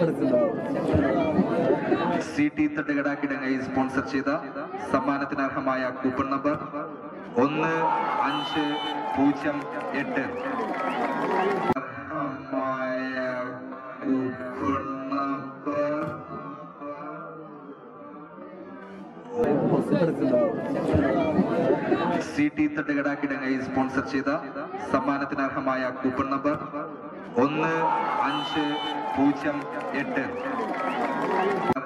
C T തട്ടുകട കിടങ്ങൈ sponsor ചെയ്ത സമ്മാനത്തിനർഹമായ coupon number ഒന്ന് അഞ്ച് പൂജ്യം എട്ട് അർഹമായ കൂപ്പൺ നമ്പർ സി ടി തട്ടുകട കിടങ്ങൈ സ്പോൺസർ ചെയ്ത സമ്മാനത്തിനർഹമായ കൂപ്പൺ നമ്പർ ഒന്ന് അഞ്ച് പൂജ്യം എട്ട്